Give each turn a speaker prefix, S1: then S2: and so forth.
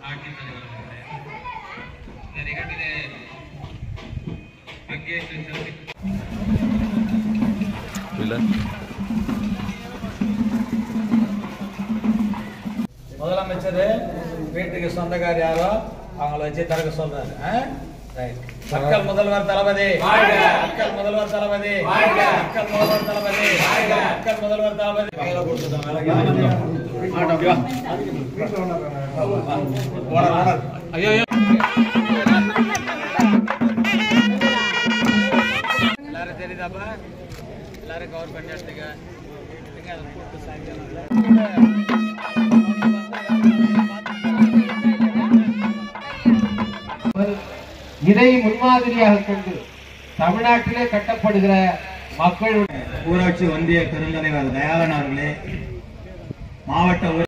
S1: ஆட்சித்தலைவர் அவர்களே இந்த நிகழ்விலே பங்கேற்று சிறப்பிக்கும்
S2: முதலமைச்சர் வீட்டுக்கு சொந்தக்கார் யாரோ அவங்கள வச்சு திறக்க சொல்றாரு ஆ? Right. மக்கள் முதல்வர் தளபதி மக்கள் முதல்வர் தளபதி மக்கள் முதல்வர் தளபதி மக்கள் முதல்வர் தளபதி கையில கொடுத்துட்டோம், வேலைக்கு ஓனர், ஓனர். ஐயோ ஐயோ. எல்லாரும் தெரியுதாப்பா எல்லாரும் கவர் பண்ணி எடுத்துக்க எடுத்துங்க, அதை கூப்பிட்டு சாயங்காலம்
S3: இதை முன்மாதிரியாக கொண்டு தமிழ்நாட்டிலே கட்டப்படுகிற மக்களுடைய
S4: ஊராட்சி ஒன்றிய பெருந்தலைவர் தயாளன் அவர்களே மாவட்ட ஊர்